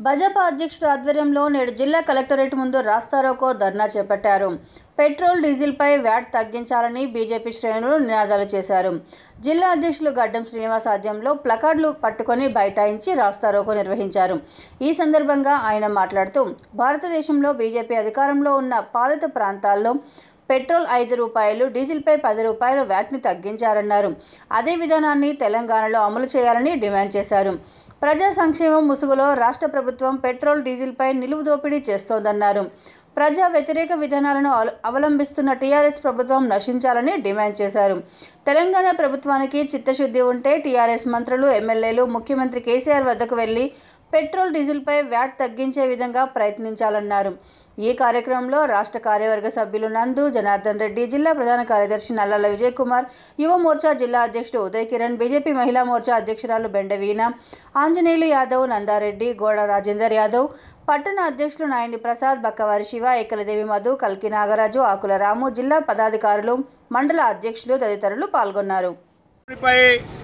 భాజపా అధ్యక్షుడు ఆధ్వర్యంలో నేడు జిల్లా కలెక్టరేట్ ముందు రాస్తారోకో ధర్నా చేపట్టారు పెట్రోల్ డీజిల్పై వ్యాట్ తగ్గించాలని బీజేపీ శ్రేణులు నినాదాలు చేశారు జిల్లా అధ్యక్షులు గడ్డం శ్రీనివాస్ ఆధ్వర్యంలో ప్లకార్డులు పట్టుకొని బైఠాయించి రాస్తారోకో నిర్వహించారు ఈ సందర్భంగా ఆయన మాట్లాడుతూ భారతదేశంలో బీజేపీ అధికారంలో ఉన్న పాలిత ప్రాంతాల్లో పెట్రోల్ ఐదు రూపాయలు డీజిల్పై పది రూపాయలు వ్యాట్ని తగ్గించారన్నారు అదే విధానాన్ని తెలంగాణలో అమలు చేయాలని డిమాండ్ చేశారు ప్రజా సంక్షేమం ముసుగులో రాష్ట్ర ప్రభుత్వం పెట్రోల్ డీజిల్పై నిలువు దోపిడీ చేస్తోందన్నారు ప్రజా వ్యతిరేక విధానాలను అవ- అవలంబిస్తున్న టీఆర్ఎస్ ప్రభుత్వం నశించాలని డిమాండ్ చేశారు తెలంగాణ ప్రభుత్వానికి చిత్తశుద్ధి ఉంటే టీఆర్ఎస్ మంత్రులు ఎమ్మెల్యేలు ముఖ్యమంత్రి కేసీఆర్ వద్దకు వెళ్లి పెట్రోల్ డీజిల్పై వ్యాట్ తగ్గించే విధంగా ప్రయత్నించాలన్నారు ఈ కార్యక్రమంలో రాష్ట్ర కార్యవర్గ సభ్యులు నందు జనార్దన్ రెడ్డి జిల్లా ప్రధాన కార్యదర్శి నల్లల విజయ్ కుమార్ యువ మోర్చా జిల్లా అధ్యక్షుడు ఉదయ్ కిరణ్ బీజేపీ మహిళా మోర్చా అధ్యక్షురాలు బెండవీణ ఆంజనేయులు యాదవ్ నందారెడ్డి గోడ రాజేందర్ యాదవ్ పట్టణ అధ్యక్షులు నాయని ప్రసాద్ బక్కవారి శివ ఏకలదేవి మధు కల్కి నాగరాజు ఆకుల రాము జిల్లా పదాధికారులు మండల అధ్యక్షులు తదితరులు పాల్గొన్నారు పై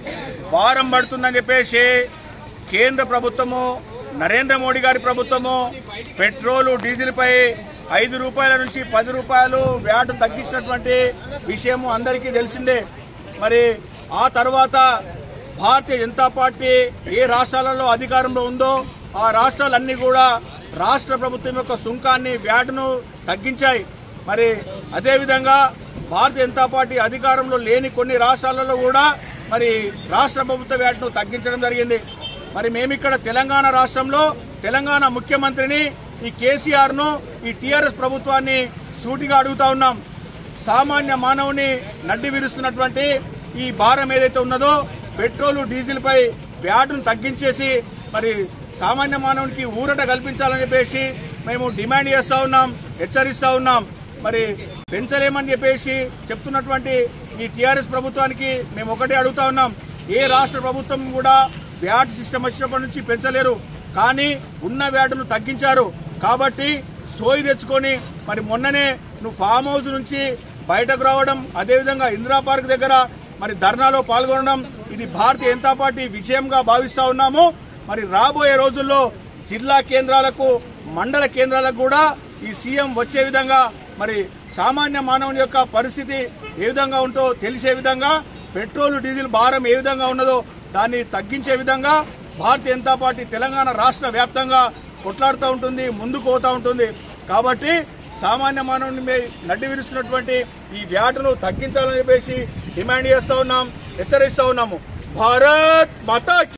భారం పడుతుందని చెప్పేసి కేంద్ర ప్రభుత్వము నరేంద్ర మోడీ గారి ప్రభుత్వము పెట్రోలు డీజిల్ పై ఐదు రూపాయల నుంచి పది రూపాయలు వ్యాట్ తగ్గించినటువంటి విషయము అందరికీ తెలిసిందే మరి ఆ తర్వాత భారతీయ జనతా పార్టీ ఏ రాష్ట్రాలలో అధికారంలో ఉందో ఆ రాష్ట్రాలన్నీ కూడా రాష్ట్ర ప్రభుత్వం యొక్క సుంకాన్ని వ్యాట్ను తగ్గించాయి మరి అదేవిధంగా భారతీయ జనతా పార్టీ అధికారంలో లేని కొన్ని రాష్ట్రాలలో కూడా మరి రాష్ట్ర ప్రభుత్వ వ్యాట్ను తగ్గించడం జరిగింది మరి మేమిక్కడ తెలంగాణ రాష్ట్రంలో తెలంగాణ ముఖ్యమంత్రిని ఈ కేసీఆర్ ను ఈ టీఆర్ఎస్ ప్రభుత్వాన్ని సూటిగా అడుగుతా ఉన్నాం సామాన్య మానవుని నడ్డి విరుస్తున్నటువంటి ఈ భారం ఏదైతే ఉన్నదో పెట్రోల్ డీజిల్ పై వ్యాటును తగ్గించేసి మరి సామాన్య మానవునికి ఊరట కల్పించాలని చెప్పేసి మేము డిమాండ్ చేస్తా ఉన్నాం హెచ్చరిస్తా ఉన్నాం మరి పెంచలేమని చెప్పేసి చెప్తున్నటువంటి ఈ టీఆర్ఎస్ ప్రభుత్వానికి మేము ఒకటే అడుగుతా ఉన్నాం ఏ రాష్ట్ర ప్రభుత్వం కూడా వ్యాట్ సిస్టమ్ వచ్చినప్పటి నుంచి పెంచలేరు కానీ ఉన్న వ్యాటును తగ్గించారు కాబట్టి సోయి తెచ్చుకొని మరి మొన్ననే నువ్వు ఫామ్ హౌస్ నుంచి బయటకు రావడం అదేవిధంగా ఇందిరా పార్క్ దగ్గర మరి ధర్నాలో పాల్గొనడం ఇది భారతీయ జనతా పార్టీ విజయంగా భావిస్తా ఉన్నాము మరి రాబోయే రోజుల్లో జిల్లా కేంద్రాలకు మండల కేంద్రాలకు కూడా ఈ సీఎం వచ్చే విధంగా మరి సామాన్య మానవుని యొక్క పరిస్థితి ఏ విధంగా ఉంటో తెలిసే విధంగా పెట్రోల్ డీజిల్ భారం ఏ విధంగా ఉన్నదో దాన్ని తగ్గించే విధంగా భారతీయ జనతా పార్టీ తెలంగాణ రాష్ట్ర వ్యాప్తంగా కొట్లాడుతూ ఉంటుంది ముందుకు పోతా ఉంటుంది కాబట్టి సామాన్య మానవుని మీద నడ్డి విరుస్తున్నటువంటి ఈ వ్యాటును తగ్గించాలని చెప్పేసి డిమాండ్ చేస్తా ఉన్నాం హెచ్చరిస్తా ఉన్నాము భారత్ మాతా కీ